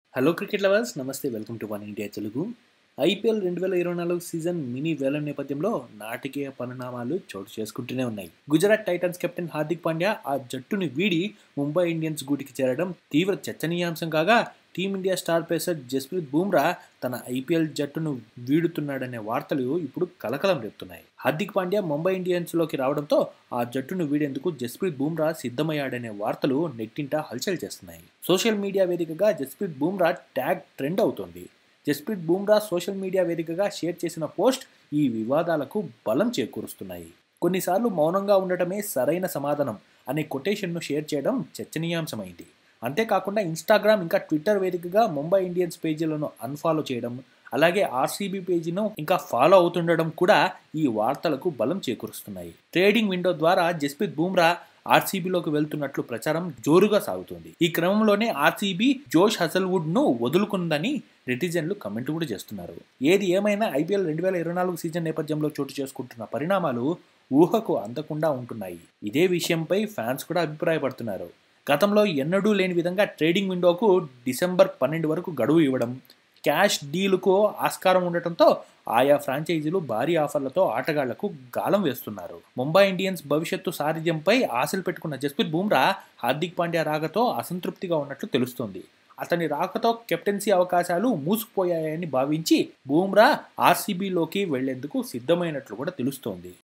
hello cricket lovers నమస్తే welcome to one India Telugu IPL రెండు వేల ఇరవై నాలుగు సీజన్ మినీ వేలం నేపథ్యంలో నాటకీయ పరిణామాలు చోటు చేసుకుంటూనే ఉన్నాయి గుజరాత్ టైటన్స్ కెప్టెన్ హార్దిక్ పాండ్యా ఆ జట్టుని వీడి ముంబై ఇండియన్స్ గూటికి చేరడం తీవ్ర చర్చనీయాంశం కాగా team India star pacer Jasprit Bumrah తన ఐపీఎల్ జట్టును వీడుతున్నాడనే వార్తలు ఇప్పుడు కలకలం రేపుతున్నాయి హార్దిక్ పాండ్యా ముంబై ఇండియన్స్లోకి రావడంతో ఆ జట్టును వీడేందుకు జస్ప్రీత్ బూమ్రా సిద్ధమయ్యాడనే వార్తలు నెట్టింట హల్చల్ చేస్తున్నాయి సోషల్ మీడియా వేదికగా జస్ప్రీత్ బూమ్రా ట్యాగ్ ట్రెండ్ అవుతోంది జస్ప్రీత్ బూమ్రా సోషల్ మీడియా వేదికగా షేర్ చేసిన పోస్ట్ ఈ వివాదాలకు బలం చేకూరుస్తున్నాయి కొన్నిసార్లు మౌనంగా ఉండటమే సరైన సమాధానం అనే కొటేషన్ను షేర్ చేయడం చర్చనీయాంశమైంది అంతేకాకుండా ఇన్స్టాగ్రామ్ ఇంకా ట్విట్టర్ వేదికగా ముంబై ఇండియన్స్ పేజీలను అన్ఫాలో చేయడం అలాగే ఆర్సీబీ పేజీను ఇంకా ఫాలో అవుతుండడం కూడా ఈ వార్తలకు బలం చేకూరుస్తున్నాయి ట్రేడింగ్ విండో ద్వారా జస్ప్రీత్ బూమ్రా ఆర్సీబీలోకి వెళ్తున్నట్లు ప్రచారం జోరుగా సాగుతుంది ఈ క్రమంలోనే ఆర్సీబీ జోష్ హజల్వుడ్ ను వదులుకుందని నెటిజన్లు కమెంట్ కూడా చేస్తున్నారు ఏది ఏమైనా ఐపీఎల్ రెండు వేల ఇరవై నాలుగు సీజన్ నేపథ్యంలో చోటు చేసుకుంటున్న పరిణామాలు ఊహకు అందకుండా ఉంటున్నాయి ఇదే విషయంపై ఫ్యాన్స్ కూడా అభిప్రాయపడుతున్నారు గతంలో ఎన్నడూ లేని విధంగా ట్రేడింగ్ విండోకు డిసెంబర్ పన్నెండు వరకు గడువు ఇవ్వడం క్యాష్ డీలుకు ఆస్కారం ఉండటంతో ఆయా ఫ్రాంచైజీలు భారీ ఆఫర్లతో ఆటగాళ్లకు గాలం వేస్తున్నారు ముంబై ఇండియన్స్ భవిష్యత్తు సారథ్యంపై ఆశలు పెట్టుకున్న జస్ప్రీత్ బూమ్రా హార్దిక్ పాండ్యా రాకతో అసంతృప్తిగా ఉన్నట్లు తెలుస్తోంది అతని రాకతో కెప్టెన్సీ అవకాశాలు మూసుకుపోయాయని భావించి బూమ్రా ఆర్సీబీలోకి వెళ్లేందుకు సిద్ధమైనట్లు కూడా తెలుస్తోంది